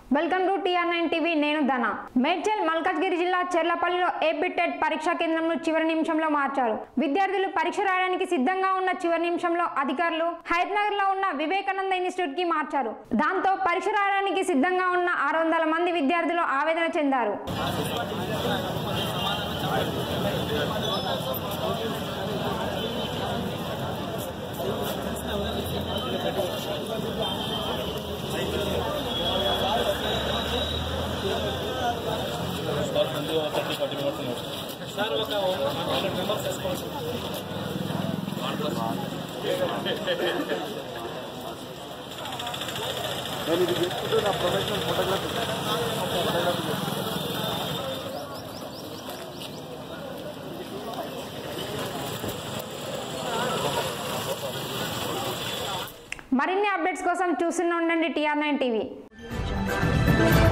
welcome to TR nine TV నేను ధన మేడ్చల్ మల్కాజ్గిరి జిల్లా చెర్లపల్లిలో AP TET పరీక్షా కేంద్రంను చివరి నిమిషంలో మార్చారు విద్యార్థులు పరీక్ష రాయడానికి సిద్ధంగా ఉన్న చివరి నిమిషంలో అధికారులు హైదరాబాద్ లో ఉన్న వివేకానంద ఇన్స్టిట్యూట్ కి మార్చారు దాంతో పరీక్ష రాయడానికి సిద్ధంగా ఉన్న ఆరు వందల మంది విద్యార్థులు ఆవేదన చెందారు సార్ ఒక హండ్రెడ్ మెంబర్స్ వేసుకోవచ్చు నేను ఇది చేసుకుంటూ నా ప్రొఫెషనల్ ఫోటోగ్రఫీ ఫోటోగ్రఫీ మరిన్ని అప్డేట్స్ కోసం చూస్తూనే ఉండండి టీఆర్ నైన్ టీవీ